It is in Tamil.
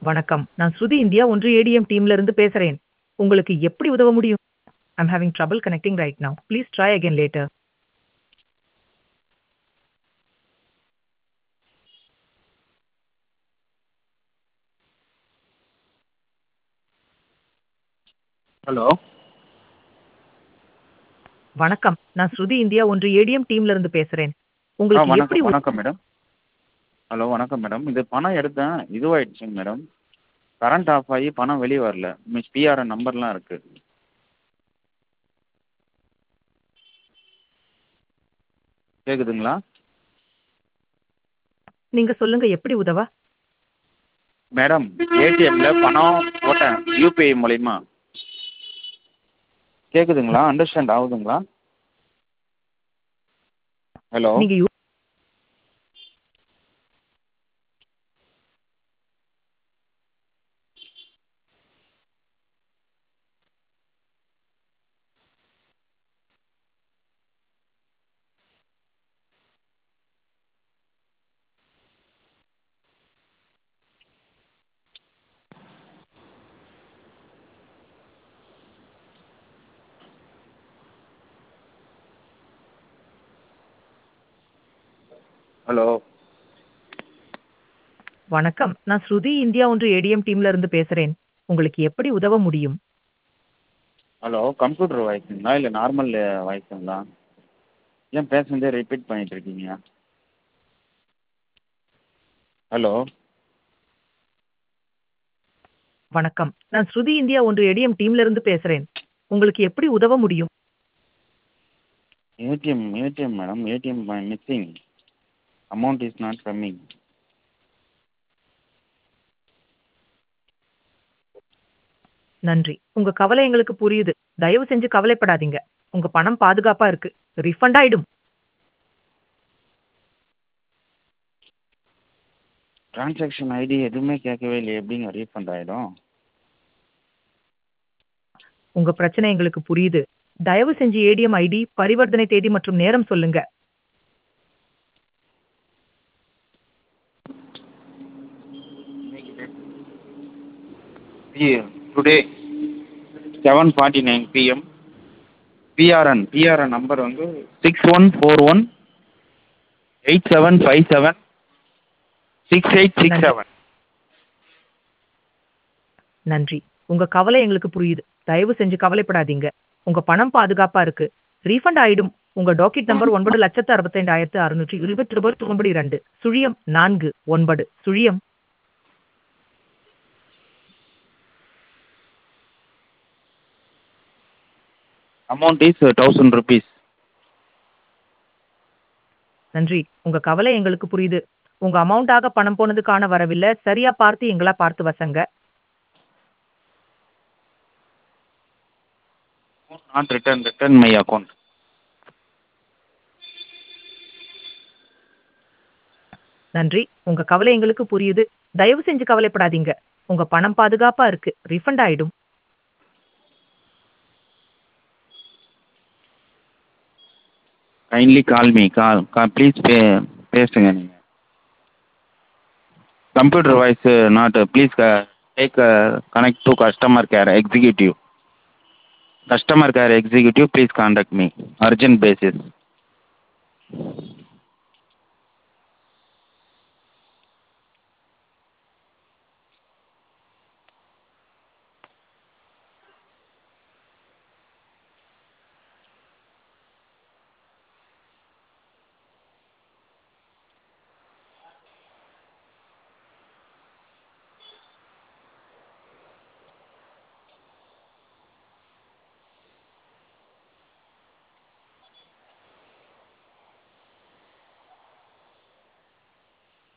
வணக்கம் நான் ஸ்ருதி இந்தியா ஒன்று ஏடிஎம் டீம்ல இருந்து பேசுறேன் உங்களுக்கு எப்படி உதவ முடியும் I'm having trouble connecting right now please try again later hello வணக்கம் நான் ஸ்ருதி இந்தியா ஒன்று ஏடிஎம் டீம்ல இருந்து பேசுறேன் ஆ உங்களுக்கு எப்படி வணக்கம் உதவ- வணக்கம் மேடம் ஹலோ வணக்கம் மேடம் இது பணம் எடுத்தேன் இதுவாயிடுச்சுங்க மேடம் கரண்ட் ஆஃப் ஆகி பணம் வெளியே வரல மிஸ் பிஆர்என் நம்பர்லாம் இருக்குது கேட்குதுங்களா நீங்க சொல்லுங்க எப்படி உதவ மேடம் ஏடிஎம்மில் பணம் போட்டேன் யூபிஐ மூலிமா கேட்குதுங்களா அண்டர்ஸ்டாண்ட் ஆகுதுங்களா ஹலோ நீங்க யூ- ஹலோ வணக்கம் நான் ஸ்ருதி இந்தியா ஒன்று ஏடிஎம் டீம்ல இருந்து பேசுறேன் உங்களுக்கு எப்படி உதவ முடியும் ஹலோ கம்ப்யூட்டர் வாய்ஸுங்களா இல்லை நார்மல் வாய்ஸுங்களா ஏன் பேசுனதே ரிப்பீட் பண்ணிட்டு இருக்கீங்க ஹலோ வணக்கம் நான் ஸ்ருதி இந்தியா ஒன்று ஏடிஎம் டீம்ல இருந்து பேசுறேன் உங்களுக்கு எப்படி உதவ முடியும் ATM ATM madam ATM missing amount is not coming நன்றி உங்க கவலை எங்களுக்கு புரியுது தயவு செஞ்சு கவலைப்படாதீங்க உங்க பணம் பாதுகாப்பா இருக்கு ரிஃபண்ட் ஆயிடும் டிரான்சாக்ஷன் ஐடி எதுவுமே கேட்கவே இல்லையே எப்படிங்க ரீஃபண்ட் ஆகிடும் உங்க பிரச்சனை எங்களுக்கு புரியுது தயவு செஞ்சு ஏடிஎம் ஐடி பரிவர்த்தனை தேதி மற்றும் நேரம் சொல்லுங்க today seven forty nine PM PRN PRN number வந்து six one four one eight seven five seven six eight six seven நன்றி உங்க கவலை எங்களுக்கு புரியுது தயவு செஞ்சு கவலைப்படாதீங்க உங்க பணம் பாதுகாப்பா இருக்கு ரீஃபண்ட் ஆயிடும் உங்க டாக்கெட் நம்பர் ஒன்பது லட்சத்து அறுபத்தைந்தாயிரத்து அறுநூற்றி இருபத்தி ரூபாய் ஒன்பது இரண்டு சுழியம் நான்கு ஒன்பது சுழியம் அமௌண்ட் இஸ் தௌசண்ட் ருபீஸ் நன்றி உங்க கவலை எங்களுக்கு புரியுது உங்க அமௌண்டாக பணம் போனதுக்கான வரவில்லை சரியா பார்த்து எங்களா பார்த்து வசங்க not return return my account நன்றி உங்க கவலை எங்களுக்கு புரியுது தயவு செஞ்சு கவலைப்படாதீங்க உங்க பணம் பாதுகாப்பா இருக்கு ரீஃபண்ட் ஆயிடும் kindly call me call please பே பேசுங்க நீங்கள் computer voice not please take connect to customer care executive customer care executive please contact me urgent basis